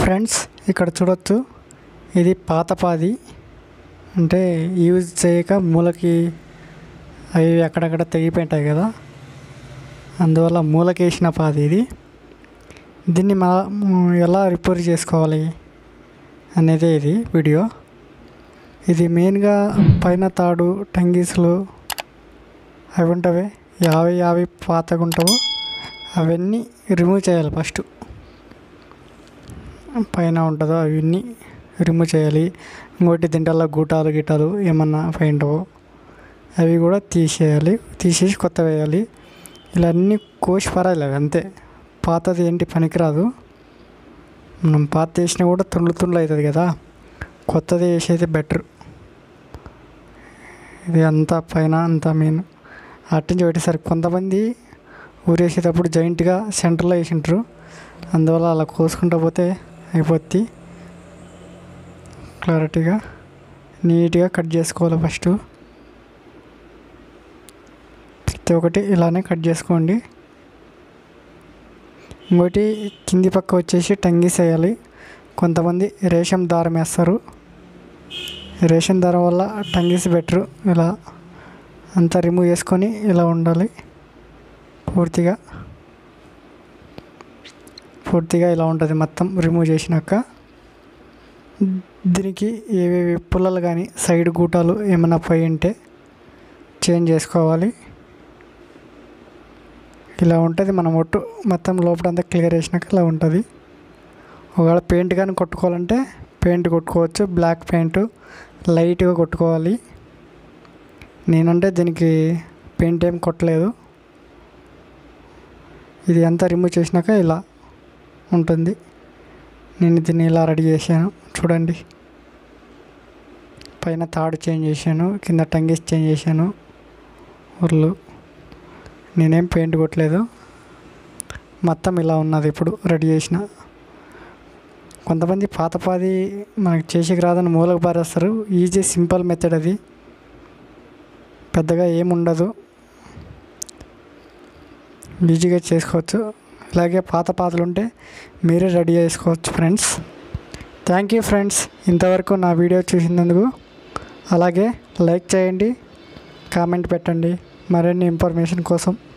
friends ఇక్కడ చూడొచ్చు ఇది పాత పాది అంటే యూజ్ చేయక మూలకి అవి అక్కడక్కడ తెగిపోయింటాయి కదా అందువల్ల మూలకేసిన పాది ఇది దీన్ని మా ఎలా రిపేర్ చేసుకోవాలి అనేది ఇది వీడియో ఇది మెయిన్గా పైన తాడు టంగీసులు అవి ఉంటాయి యాభై యాభై పాతగా ఉంటావు అవన్నీ రిమూవ్ చేయాలి ఫస్ట్ పైన ఉంటుందో అవన్నీ రిమూవ్ చేయాలి ఇంకోటి దీంట్లో గూటాలు గిటాలు ఏమన్నా పోయింటావో అవి కూడా తీసేయాలి తీసేసి కొత్త వేయాలి ఇలా అన్నీ కోసి పారాలి అవి అంతే పాతది ఏంటి పనికిరాదు మనం పాత వేసినా కూడా తుండ్లు తుండ్లు అవుతుంది కదా కొత్తది వేసేది బెటర్ ఇది అంతా పైన అంతా మెయిన్ అట్టించి పెట్టేసరికి కొంతమంది ఊరేసేటప్పుడు జాయింట్గా సెంటర్లో వేసింటారు అందువల్ల అలా కోసుకుంటూ పోతే అయిపోద్ది క్లారిటీగా నీట్గా కట్ చేసుకోవాలి ఫస్ట్ ప్రతి ఒక్కటి ఇలానే కట్ చేసుకోండి ఇంకోటి కింది పక్క వచ్చేసి టంగీస్ వేయాలి కొంతమంది రేషం దారం వేస్తారు రేషన్ దారం వల్ల టంగీస్ బెటరు ఇలా అంతా రిమూవ్ చేసుకొని ఇలా ఉండాలి పూర్తిగా పూర్తిగా ఇలా ఉంటుంది మొత్తం రిమూవ్ చేసినాక దీనికి ఏవేవి పుల్లలు కానీ సైడ్ గూటాలు ఏమైనా పోయి ఉంటే చేంజ్ చేసుకోవాలి ఇలా ఉంటుంది మనం ఒట్టు మొత్తం లోపలంతా క్లియర్ చేసినాక ఇలా ఉంటుంది ఒకవేళ పెయింట్ కానీ కొట్టుకోవాలంటే పెయింట్ కొట్టుకోవచ్చు బ్లాక్ పెయింట్ లైట్గా కొట్టుకోవాలి నేనంటే దీనికి పెయింట్ ఏం కొట్టలేదు ఇది అంతా రిమూవ్ చేసినాక ఇలా ఉంటుంది నేను దీన్ని ఇలా రెడీ చేశాను చూడండి పైన తాడు చేంజ్ చేశాను కింద టంగేసి చేంజ్ చేశాను ఊర్లు నేనేం పెయింట్ కొట్టలేదు మొత్తం ఇలా ఉన్నది ఇప్పుడు రెడీ చేసిన కొంతమంది పాత పాది మనకి చేసేకి రాదని మూలకు పారేస్తారు ఈజీ సింపుల్ మెథడ్ అది పెద్దగా ఏముండదు ఈజీగా చేసుకోవచ్చు ఇలాగే పాత పాతలు ఉంటే మీరే రెడీ చేసుకోవచ్చు ఫ్రెండ్స్ థ్యాంక్ యూ ఫ్రెండ్స్ ఇంతవరకు నా వీడియో చూసినందుకు అలాగే లైక్ చేయండి కామెంట్ పెట్టండి మరిన్ని ఇన్ఫర్మేషన్ కోసం